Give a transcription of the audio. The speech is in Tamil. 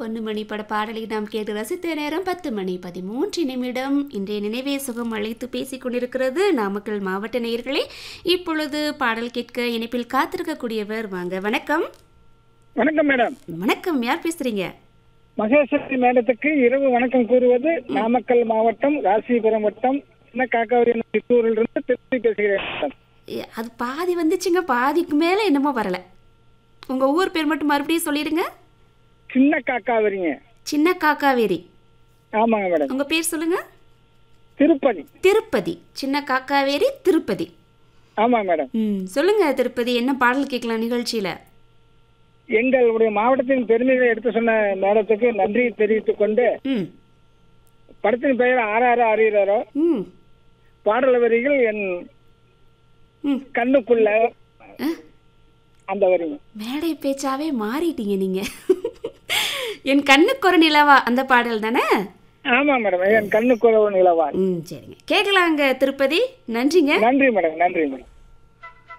பொன்னுமணி பட பாடலை நாம் கேட்டு ரசித்த நேரம் பத்து மணி பதிமூன்று நிமிடம் இன்றைய நினைவே சுகம் அழைத்து பேசிக் கொண்டிருக்கிறது நாமக்கல் மாவட்ட நேயர்களே இப்பொழுது பாடல் கேட்க இணைப்பில் காத்திருக்கக்கூடியவர் வாங்க வணக்கம் வணக்கம் மேடம் வணக்கம் யார் பேசுறீங்க மகேஸ்வரி மேடத்துக்கு இரவு வணக்கம் கூறுவது நாமக்கல் மாவட்டம் ராசிபுரம் வட்டம் சின்ன காக்காவரி சித்தூரில் இருந்து திருச்சி பேசுகிறேன் மேடம். ஏ, அது பாதி வந்துச்சுங்க பாதிக்கு மேலே என்னமோ வரல உங்க ஊர் பேர் மட்டும் மறுபடியும் சொல்லிடுங்க சின்ன காக்காவரிங்க சின்ன காக்காவேரி ஆமாங்க மேடம் உங்க பேர் சொல்லுங்க திருப்பதி திருப்பதி சின்ன காக்காவேரி திருப்பதி ஆமாங்க மேடம் ம் சொல்லுங்க திருப்பதி என்ன பாடல் கேட்கலாம் நிகழ்ச்சியில எங்களுடைய மாவட்டத்தின் பெருமைகளை எடுத்து சொன்ன மேடத்துக்கு நன்றி தெரிவித்துக் கொண்டு ம் படத்தின் பெயர் ஆறாறு அறிகிறாரோ ம் பாடல் வரிகள் என் ம் கண்ணுக்குள்ள அஹ், அந்த வரிங்க மேடை பேச்சாவே மாறிட்டீங்க நீங்க என் கண்ணுக்கு ஒரு நிலவா அந்த பாடல் தானே ஆமா மேடம் என் கண்ணுக்குள்ள நிலவா ம் சரிங்க கேட்கலாங்க திருப்பதி நன்றிங்க நன்றி மேடம் நன்றி மேடம்